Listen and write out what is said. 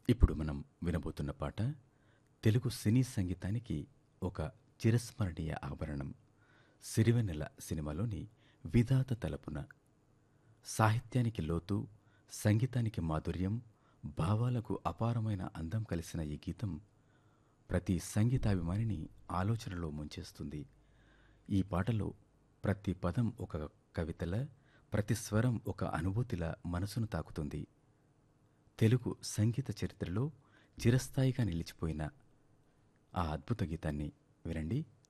ఇప్పుడు మనం వినబోతున్న పాట తెలుగు సినీ సంగీతానికి ఒక చిరస్మరణీయ ఆభరణం సిరివెన్నెల సినిమాలోని విధాత తలపున సాహిత్యానికి లోతు సంగీతానికి మాధుర్యం భావాలకు అపారమైన అందం కలిసిన ఈ గీతం ప్రతి సంగీతాభిమానిని ఆలోచనలో ముంచేస్తుంది ఈ పాటలో ప్రతి పదం ఒక కవితల ప్రతి స్వరం ఒక అనుభూతిలా మనసును తాకుతుంది తెలుగు సంగీత చరిత్రలో చిరస్థాయిగా నిలిచిపోయిన ఆ అద్భుత గీతాన్ని వినండి